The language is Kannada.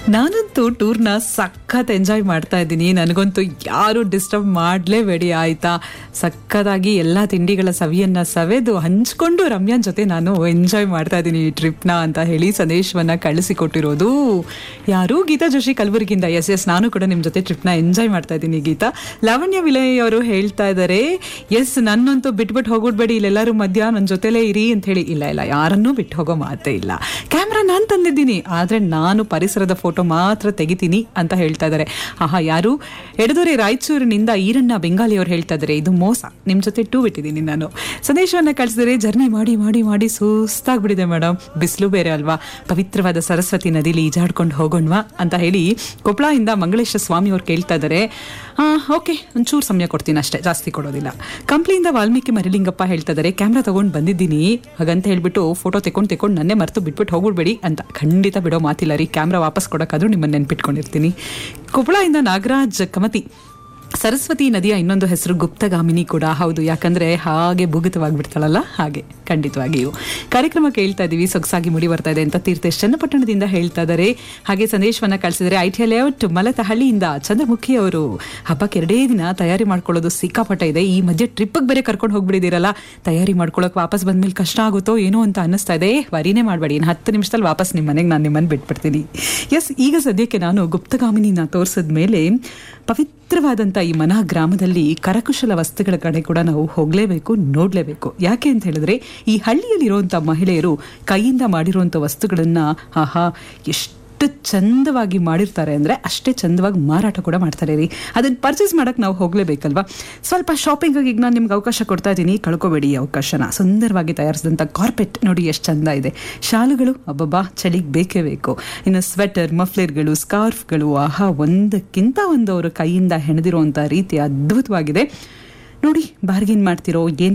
ನಾನಂತೂ ಟೂರ್ನ ಸಖತ್ ಎಂಜಾಯ್ ಮಾಡ್ತಾ ಇದ್ದೀನಿ ನನಗಂತೂ ಯಾರು ಡಿಸ್ಟರ್ಬ್ ಮಾಡಲೇಬೇಡಿ ಆಯ್ತಾ ಸಖತ್ತಾಗಿ ಎಲ್ಲ ತಿಂಡಿಗಳ ಸವಿಯನ್ನ ಸವೆದು ಹಂಚ್ಕೊಂಡು ರಮ್ಯಾನ್ ಜೊತೆ ನಾನು ಎಂಜಾಯ್ ಮಾಡ್ತಾ ಇದ್ದೀನಿ ಈ ಟ್ರಿಪ್ನ ಅಂತ ಹೇಳಿ ಸಂದೇಶವನ್ನ ಕಳಿಸಿಕೊಟ್ಟಿರೋದು ಯಾರು ಗೀತಾ ಜೋಶಿ ಕಲಬುರಗಿಯಿಂದ ಎಸ್ ಎಸ್ ನಾನು ಕೂಡ ನಿಮ್ಮ ಜೊತೆ ಟ್ರಿಪ್ನ ಎಂಜಾಯ್ ಮಾಡ್ತಾ ಇದ್ದೀನಿ ಗೀತಾ ಲಾವಣ್ಯ ವಿಲಯ್ ಅವರು ಹೇಳ್ತಾ ಇದ್ದಾರೆ ಎಸ್ ನನ್ನಂತೂ ಬಿಟ್ಬಿಟ್ಟು ಹೋಗ್ಬಿಡ್ಬೇಡಿ ಇಲ್ಲೆಲ್ಲರೂ ಮಧ್ಯ ನನ್ನ ಜೊತೆಲೇ ಇರಿ ಅಂತ ಹೇಳಿ ಇಲ್ಲ ಇಲ್ಲ ಯಾರನ್ನೂ ಬಿಟ್ಟು ಹೋಗೋ ಮಾತೇ ಇಲ್ಲ ಕ್ಯಾಮ್ರಾ ನಾನು ತಂದಿದ್ದೀನಿ ಆದರೆ ನಾನು ಪರಿಸರದ ಫೋಟೋ ಮಾತ್ರ ತೆಗಿತೀನಿ ಅಂತ ಹೇಳ್ತಾ ಇದ್ದಾರೆ ಆಹಾ ಯಾರು ಎಡದೊರೆ ರಾಯಚೂರಿನಿಂದ ಈರಣ್ಣ ಬೆಂಗಾಲಿ ಅವ್ರು ಹೇಳ್ತಾ ಇದ್ದಾರೆ ಇದು ಮೋಸ ನಿಮ್ಮ ಜೊತೆ ಟೂ ಬಿಟ್ಟಿದ್ದೀನಿ ನಾನು ಸಂದೇಶವನ್ನ ಕಳಿಸಿದರೆ ಜರ್ನಿ ಮಾಡಿ ಮಾಡಿ ಮಾಡಿ ಸುಸ್ತಾಗ್ಬಿಟ್ಟಿದೆ ಮೇಡಮ್ ಬಿಸಿಲು ಬೇರೆ ಅಲ್ವಾ ಪವಿತ್ರವಾದ ಸರಸ್ವತಿ ನದಿಲಿ ಈಜಾಡ್ಕೊಂಡು ಹೋಗೋಣವಾ ಅಂತ ಹೇಳಿ ಕೊಪ್ಪಳದಿಂದ ಮಂಗಳೇಶ ಸ್ವಾಮಿ ಅವ್ರು ಕೇಳ್ತಾ ಇದ್ದಾರೆ ಓಕೆ ಒಂಚೂರು ಸಮಯ ಕೊಡ್ತೀನಿ ಅಷ್ಟೇ ಜಾಸ್ತಿ ಕೊಡೋದಿಲ್ಲ ಕಂಪ್ಲಿಯಿಂದ ವಾಲ್ಮೀಕಿ ಮರಿಲಿಂಗಪ್ಪ ಹೇಳ್ತಾ ಇದ್ದಾರೆ ಕ್ಯಾಮ್ರಾ ತಗೊಂಡು ಬಂದಿದ್ದೀನಿ ಹಾಗಂತ ಹೇಳ್ಬಿಟ್ಟು ಫೋಟೋ ತೆಕೊಂಡು ತೆಕೊಂಡು ನನ್ನೇ ಮರೆತು ಬಿಟ್ಬಿಟ್ಟು ಹೋಗ್ಬಿಡ್ಬೇಡಿ ಅಂತ ಖಂಡಿತ ಬಿಡೋ ಮಾತಿಲ್ಲ ರೀ ಕ್ಯಾಮ್ರಾ ವಾಪಸ್ ಕೊಡೋಕ್ಕಾದ್ರೂ ನಿಮ್ಮನ್ನು ನೆನ್ಪಿಟ್ಕೊಂಡಿರ್ತೀನಿ ಕೊಪ್ಪಳದಿಂದ ನಾಗರಾಜ್ ಕಮತಿ ಸರಸ್ವತಿ ನದಿಯ ಇನ್ನೊಂದು ಹೆಸರು ಗುಪ್ತಗಾಮಿನಿ ಕೂಡ ಹೌದು ಯಾಕಂದ್ರೆ ಹಾಗೆ ಭೂಗತವಾಗಿಬಿಡ್ತಾಳಲ್ಲ ಹಾಗೆ ಖಂಡಿತವಾಗಿಯೂ ಕಾರ್ಯಕ್ರಮ ಕೇಳ್ತಾ ಇದೀವಿ ಸೊಗಸಾಗಿ ಮುಡಿ ಬರ್ತಾ ಇದೆ ಅಂತ ತೀರ್ಥೇಶ್ ಚನ್ನಪಟ್ಟಣದಿಂದ ಹೇಳ್ತಾ ಇದ್ದಾರೆ ಹಾಗೆ ಸಂದೇಶವನ್ನ ಕಳಿಸಿದರೆ ಐ ಟಿ ಲೇಔಟ್ ಮಲತಹಳ್ಳಿಯಿಂದ ಚಂದ್ರಮುಖಿ ಅವರು ಹಬ್ಬಕ್ಕೆ ಎರಡೇ ದಿನ ತಯಾರಿ ಮಾಡ್ಕೊಳ್ಳೋದು ಸಿಕ್ಕಾಪಟ್ಟ ಇದೆ ಈ ಮಧ್ಯೆ ಟ್ರಿಪ್ಗೆ ಬೇರೆ ಕರ್ಕೊಂಡು ಹೋಗ್ಬಿಡಿದಿರಲ್ಲ ತಯಾರಿ ಮಾಡ್ಕೊಳ್ಳೋಕೆ ವಾಪಸ್ ಬಂದ್ಮೇಲೆ ಕಷ್ಟ ಆಗುತ್ತೋ ಏನೋ ಅಂತ ಅನ್ನಿಸ್ತಾ ಇದೆ ವರಿನೇ ಮಾಡಬೇಡಿ ಇನ್ನು ಹತ್ತು ನಿಮಿಷದಲ್ಲಿ ವಾಪಸ್ ನಿಮ್ಮ ಮನೆಗೆ ನಾನು ನಿಮ್ಮನ್ನು ಬಿಟ್ಬಿಡ್ತೀನಿ ಎಸ್ ಈಗ ಸದ್ಯಕ್ಕೆ ನಾನು ಗುಪ್ತಗಾಮಿನಿನ ತೋರಿಸಿದ ಮೇಲೆ ಪವಿತ್ರವಾದಂಥ ಈ ಮನ ಗ್ರಾಮದಲ್ಲಿ ಕರಕುಶಲ ವಸ್ತುಗಳ ಕಡೆ ಕೂಡ ನಾವು ಹೋಗಲೇಬೇಕು ನೋಡಲೇಬೇಕು ಯಾಕೆ ಅಂತ ಹೇಳಿದ್ರೆ ಈ ಹಳ್ಳಿಯಲ್ಲಿರುವಂಥ ಮಹಿಳೆಯರು ಕೈಯಿಂದ ಮಾಡಿರುವಂಥ ವಸ್ತುಗಳನ್ನ ಆಹಾ ಎಷ್ಟು ಚಂದವಾಗಿ ಮಾಡಿರ್ತಾರೆ ಅಂದರೆ ಅಷ್ಟೇ ಚಂದವಾಗಿ ಮಾರಾಟ ಕೂಡ ಮಾಡ್ತಾರೆ ರೀ ಅದನ್ನು ಪರ್ಚೇಸ್ ಮಾಡೋಕ್ಕೆ ನಾವು ಹೋಗಲೇಬೇಕಲ್ವಾ ಸ್ವಲ್ಪ ಶಾಪಿಂಗಿಗೆ ಈಗ ನಾನು ನಿಮ್ಗೆ ಅವಕಾಶ ಕೊಡ್ತಾ ಇದ್ದೀನಿ ಕಳ್ಕೊಬೇಡಿ ಈ ಅವಕಾಶನ ಸುಂದರವಾಗಿ ತಯಾರಿಸಿದಂಥ ಕಾರ್ಪೆಟ್ ನೋಡಿ ಎಷ್ಟು ಚಂದ ಇದೆ ಶಾಲುಗಳು ಅಬ್ಬಬ್ಬಾ ಚಳಿಗೆ ಬೇಕೇ ಬೇಕು ಇನ್ನು ಸ್ವೆಟರ್ ಮಫ್ಲೇರ್ಗಳು ಸ್ಕಾರ್ಫ್ಗಳು ಆಹಾ ಒಂದಕ್ಕಿಂತ ಒಂದು ಅವರು ಕೈಯಿಂದ ಹೆಣೆದಿರುವಂಥ ರೀತಿ ಅದ್ಭುತವಾಗಿದೆ ನೋಡಿ ಬಾರ್ಗಿನ್ ಮಾಡ್ತಿರೋ ಏನು